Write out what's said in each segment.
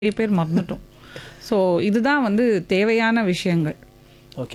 நிறைய பேர் மறந்துட்டோம் ஸோ இதுதான் வந்து தேவையான விஷயங்கள் ஓகே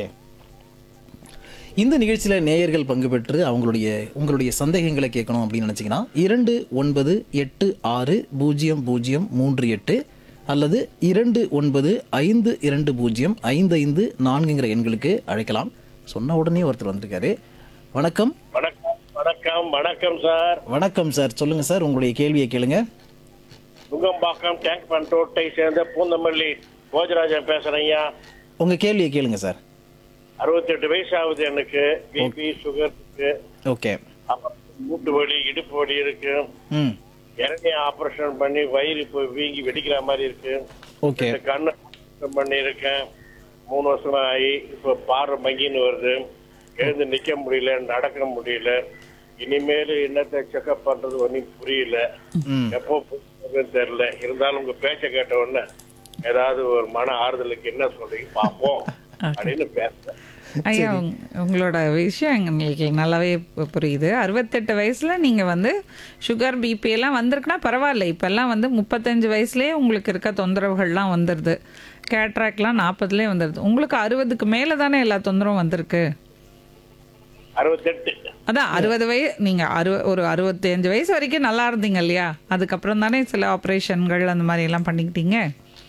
இந்த நிகழ்ச்சியில் நேயர்கள் பங்கு பெற்று அவங்களுடைய உங்களுடைய சந்தேகங்களை கேட்கணும் அப்படின்னு நினச்சிங்கன்னா இரண்டு ஒன்பது எட்டு ஆறு பூஜ்ஜியம் பூஜ்ஜியம் மூன்று எட்டு அல்லது இரண்டு ஒன்பது ஐந்து இரண்டு பூஜ்ஜியம் ஐந்து ஐந்து நான்குங்கிற எண்களுக்கு அழைக்கலாம் சொன்ன உடனே ஒருத்தர் வந்திருக்காரு வணக்கம் வணக்கம் வணக்கம் வணக்கம் சார் வணக்கம் சார் சொல்லுங்கள் சார் உங்களுடைய கேள்வியை கேளுங்க நுங்கம்பாக்கம் டேங்க் பண்ட் ரோட்டை சேர்ந்த பூந்தமல்லி போஜராஜன் பேசுறேன் ஐயா உங்கள் கேள்வியை கேளுங்க சார் அறுபத்தெட்டு வயசு ஆகுது எனக்கு பிபி சுகர் இருக்கு ஓகே அப்புறம் மூட்டு வலி இடுப்பு வலி இருக்கு ம் இறங்கி ஆபரேஷன் பண்ணி வயிறு இப்போ வீங்கி வெடிக்கிற மாதிரி இருக்கு ஓகே இந்த கண்ணு operation பண்ணி இருக்கேன் மூணு வருஷமா ஆகி இப்போ பார்வை மங்கின்னு வருது எழுந்து நிக்க முடியல நடக்க முடியல இனிமேல் என்னத்தை செக்அப் பண்றது ஒன்றும் புரியல ம் எப்போ போகுதுன்னு தெரியல இருந்தாலும் உங்க பேச்ச கேட்ட உடனே ஏதாவது ஒரு மன ஆறுதலுக்கு என்ன சொல்றீங்க பார்ப்போம் அப்படின்னு பேசுறேன் ஐயா உங்க- உங்களோட விஷயம் எங்களுக்கு நல்லாவே பு- புரியுது அறுபத்தெட்டு வயசுல நீங்க வந்து சுகர் பிபி எல்லாம் வந்திருக்குன்னா பரவாயில்ல இப்பெல்லாம் வந்து முப்பத்தஞ்சு வயசுலயே உங்களுக்கு இருக்க தொந்தரவுகள்லாம் வந்துடுது கேட்ராக்லாம் நாற்பதுலேயே வந்துடுது உங்களுக்கு அறுபதுக்கு மேலே தானே எல்லா தொந்தரவும் வந்திருக்கு அறுபத்தெட்டு அதான் அறுபது வயசு நீங்கள் அறு ஒரு அறுபத்தஞ்சு வயசு வரைக்கும் நல்லா இருந்தீங்க இல்லையா அதுக்கப்புறம் தானே சில ஆப்ரேஷன்கள் அந்த மாதிரி எல்லாம் பண்ணிக்கிட்டீங்க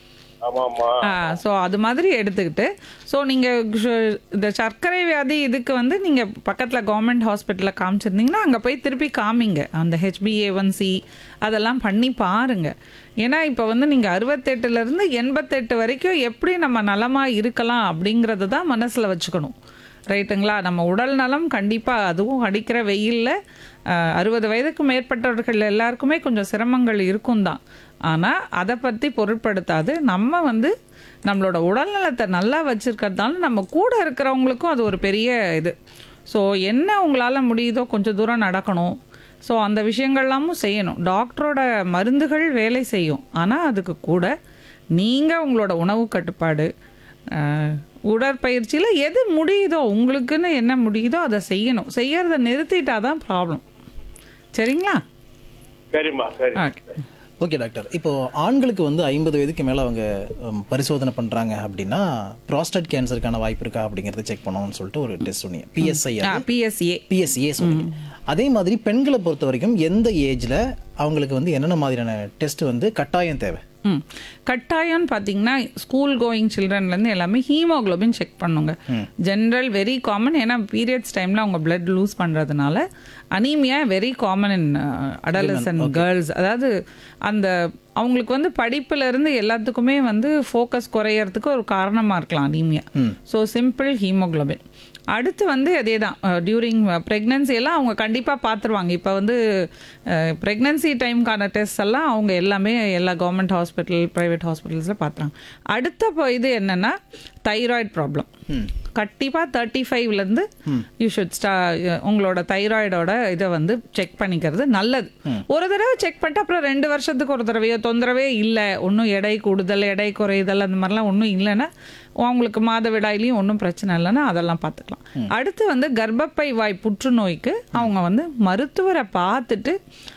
ஆமா ஆமா ஸோ அது மாதிரி எடுத்துக்கிட்டு ஸோ நீங்கள் இந்த சர்க்கரை வியாதி இதுக்கு வந்து நீங்கள் பக்கத்தில் கவர்மெண்ட் ஹாஸ்பிட்டலில் காமிச்சிருந்தீங்கன்னா அங்கே போய் திருப்பி காமிங்க அந்த ஹெச்பிஏஒன்சி அதெல்லாம் பண்ணி பாருங்க ஏன்னா இப்போ வந்து நீங்கள் அறுபத்தெட்டுலேருந்து எண்பத்தெட்டு வரைக்கும் எப்படி நம்ம நலமாக இருக்கலாம் அப்படிங்கிறது தான் மனசில் வச்சுக்கணும் ரைட்டுங்களா நம்ம உடல் நலம் கண்டிப்பாக அதுவும் அடிக்கிற வெயிலில் அறுபது வயதுக்கு மேற்பட்டவர்கள் எல்லாருக்குமே கொஞ்சம் சிரமங்கள் இருக்கும் தான் ஆனால் அதை பற்றி பொருட்படுத்தாது நம்ம வந்து நம்மளோட உடல் நலத்தை நல்லா வச்சுருக்கிறதால நம்ம கூட இருக்கிறவங்களுக்கும் அது ஒரு பெரிய இது ஸோ என்ன உங்களால் முடியுதோ கொஞ்சம் தூரம் நடக்கணும் ஸோ அந்த விஷயங்கள்லாமும் செய்யணும் டாக்டரோட மருந்துகள் வேலை செய்யும் ஆனால் அதுக்கு கூட நீங்கள் உங்களோட உணவு கட்டுப்பாடு அஹ், உடற்பயிற்சியில் எது முடியுதோ உங்களுக்குன்னு என்ன முடியுதோ அதை செய்யணும் செய்யறத நிறுத்திட்டா தான் ப்ராப்ளம் சரிங்களா சரிம்மா சரி ஓகே ஓகே டாக்டர் இப்போ ஆண்களுக்கு வந்து ஐம்பது வயதுக்கு மேலே அவங்க ம், பரிசோதனை பண்ணுறாங்க அப்படின்னா ப்ராஸ்டேட் கேன்சருக்கான வாய்ப்பு இருக்கா அப்படிங்கிறத செக் பண்ணணும்னு சொல்லிட்டு ஒரு டெஸ்ட் சொன்னீங்க பிஎஸ்ஐ ஆ பிஎஸ்ஏ பிஎஸ்சியே சொன்னீங்க அதே மாதிரி பெண்களை பொறுத்த வரைக்கும் எந்த ஏஜில் அவங்களுக்கு வந்து என்னென்ன மாதிரியான டெஸ்ட் வந்து கட்டாயம் தேவை ம் கட்டாயம்னு பார்த்தீங்கன்னா ஸ்கூல் கோயிங் சில்ட்ரன்லேருந்து எல்லாமே ஹீமோகுளோபின் செக் பண்ணுங்க ஜென்ரல் வெரி காமன் ஏன்னா பீரியட்ஸ் டைமில் அவங்க பிளட் லூஸ் பண்ணுறதுனால anaemia very common in adolescent girls அதாவது அந்த அவங்களுக்கு வந்து படிப்புல இருந்து எல்லாத்துக்குமே வந்து ஃபோக்கஸ் குறையறதுக்கு ஒரு காரணமாக இருக்கலாம் அனீமியா ஸோ சிம்பிள் ஹீமோகுளோபின் அடுத்து வந்து அதே தான் டியூரிங் ப்ரெக்னன்சி எல்லாம் அவங்க கண்டிப்பாக பார்த்துருவாங்க இப்போ வந்து ப்ரெக்னன்சி டைம்க்கான டெஸ்ட் எல்லாம் அவங்க எல்லாமே எல்லா கவர்மெண்ட் ஹாஸ்பிட்டல் ப்ரைவேட் ஹாஸ்பிட்டல்ஸில் பார்த்துறாங்க அடுத்த இப்போ இது என்னென்னா தைராய்டு ப்ராப்ளம் கண்டிப்பாக தேர்ட்டி ஃபைவ்லேருந்து யூ ஷுட் ஸ்டா உங்களோட தைராய்டோட இதை வந்து செக் பண்ணிக்கிறது நல்லது ஒரு தடவை செக் பண்ணிட்டு அப்புறம் ரெண்டு வருஷத்துக்கு ஒரு தடவையோ தொந்தரவே இல்லை ஒன்றும் எடை கூடுதல் எடை குறையுதல் அந்த மாதிரிலாம் ஒன்றும் இல்லைன்னா அவங்களுக்கு மாதவிடாயிலையும் ஒன்றும் பிரச்சனை இல்லைன்னா அதெல்லாம் பார்த்துக்கலாம் அடுத்து வந்து கர்ப்பப்பை வாய் புற்றுநோய்க்கு அவங்க வந்து மருத்துவரை பார்த்துட்டு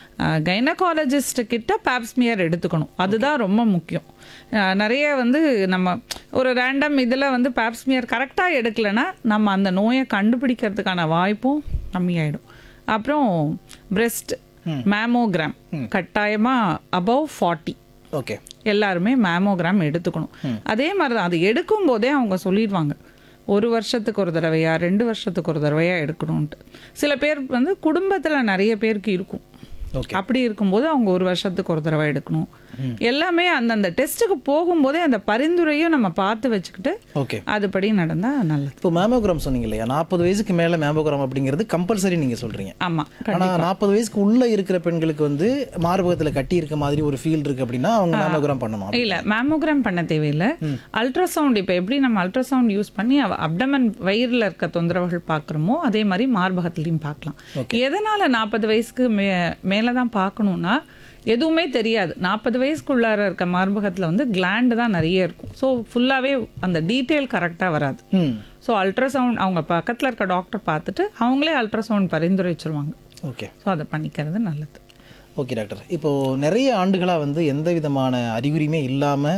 கைனகாலஜிஸ்ட் கிட்ட பேப்ஸ்மியர் எடுத்துக்கணும் அதுதான் ரொம்ப முக்கியம் அஹ் நிறைய வந்து நம்ம ஒரு ரேண்டம் இதில் வந்து பேப்ஸ்மியர் கரெக்டாக எடுக்கலைன்னா நம்ம அந்த நோயை கண்டுபிடிக்கிறதுக்கான வாய்ப்பும் கம்மியாயிடும் அப்புறம் பிரெஸ்ட் மேமோகிராம் கட்டாயமாக அபவ் ஃபார்ட்டி ஓகே எல்லாருமே மேமோகிராம் எடுத்துக்கணும் அதே மாதிரி தான் அது எடுக்கும் போதே அவங்க சொல்லிடுவாங்க ஒரு வருஷத்துக்கு ஒரு தடவையா ரெண்டு வருஷத்துக்கு ஒரு தடவையா எடுக்கணும்ன்ட்டு சில பேர் வந்து குடும்பத்தில் நிறைய பேருக்கு இருக்கும் ஓகே அப்படி இருக்கும்போது அவங்க ஒரு வருஷத்துக்கு ஒரு தடவை எடுக்கணும் எல்லாமே அந்தந்த டெஸ்ட்டுக்கு போகும்போதே அந்த பரிந்துரையும் நம்ம பார்த்து வச்சுக்கிட்டு ஓகே அதுபடி நடந்தால் நல்லது இப்போ மேமோகிராம் சொன்னீங்க இல்லையா நாற்பது வயசுக்கு மேலே மேமோகிராம் அப்படிங்கிறது கம்பல்சரி நீங்கள் சொல்கிறீங்க ஆமாம் ஆனால் நாற்பது வயசுக்கு உள்ளே இருக்கிற பெண்களுக்கு வந்து மார்பகத்தில் கட்டி இருக்க மாதிரி ஒரு ஃபீல் இருக்கு அப்படின்னா அவங்க மேமோகிராம் பண்ணணும் இல்ல மேமோகிராம் பண்ண தேவையில்லை அல்ட்ராசவுண்ட் இப்போ எப்படி நம்ம அல்ட்ராசவுண்ட் யூஸ் பண்ணி அப்டமன் வயிறில் இருக்க தொந்தரவுகள் பார்க்குறோமோ அதே மாதிரி மார்பகத்துலையும் பார்க்கலாம் எதனால நாற்பது வயசுக்கு மே மேலே தான் பார்க்கணும்னா எதுவுமே தெரியாது நாற்பது வயசுக்குள்ளார இருக்க மார்பகத்தில் வந்து கிளாண்டு தான் நிறைய இருக்கும் ஸோ ஃபுல்லாகவே அந்த டீட்டெயில் கரெக்டாக வராது ம் ஸோ அல்ட்ராசவுண்ட் அவங்க பக்கத்தில் இருக்க டாக்டர் பார்த்துட்டு அவங்களே அல்ட்ராசவுண்ட் பரிந்துரைச்சிருவாங்க ஓகே ஸோ அதை பண்ணிக்கிறது நல்லது ஓகே டாக்டர் இப்போ நிறைய ஆண்டுகளாக வந்து எந்த விதமான அறிகுறியுமே இல்லாமல்